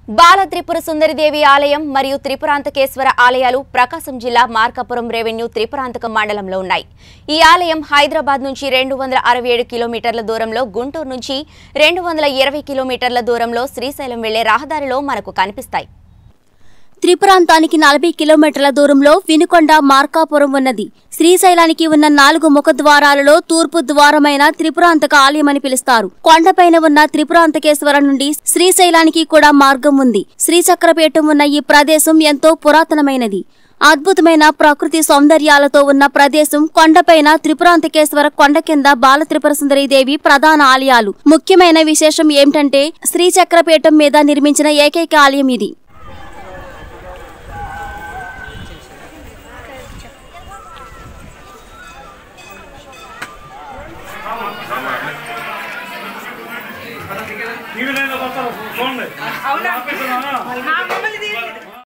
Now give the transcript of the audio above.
బాల త్రిపుర సుందరిదేవి ఆలయం మరియు త్రిపురాంతకేశ్వర ఆలయాలు ప్రకాశం జిల్లా మార్కాపురం రెవెన్యూ త్రిపురాంతకం మండలంలో ఉన్నాయి ఈ ఆలయం హైదరాబాద్ నుంచి రెండు వందల అరవై ఏడు కిలోమీటర్ల దూరంలో గుంటూరు నుంచి రెండు వందల ఇరవై కిలోమీటర్ల దూరంలో శ్రీశైలం వెళ్లే రహదారిలో మనకు కనిపిస్తాయి త్రిపురాంతానికి నలభై కిలోమీటర్ల దూరంలో వినుకొండ మార్కాపురం ఉన్నది శ్రీశైలానికి ఉన్న నాలుగు ముఖద్వారాలలో తూర్పు ద్వారమైన త్రిపురాంతక ఆలయమని పిలుస్తారు కొండపైన ఉన్న త్రిపురాంతకేశ్వర నుండి శ్రీశైలానికి కూడా మార్గం ఉంది శ్రీచక్రపీఠం ఉన్న ఈ ప్రదేశం ఎంతో పురాతనమైనది అద్భుతమైన ప్రకృతి సౌందర్యాలతో ఉన్న ప్రదేశం కొండపైన త్రిపురాంతకేశ్వర కొండ కింద బాల త్రిపుర దేవి ప్రధాన ఆలయాలు ముఖ్యమైన విశేషం ఏమిటంటే శ్రీచక్రపీఠం మీద నిర్మించిన ఏకైక ఆలయం ఇది టీవీ నైన్లో వస్తారు చూడండి ఆపేస్తున్నానా?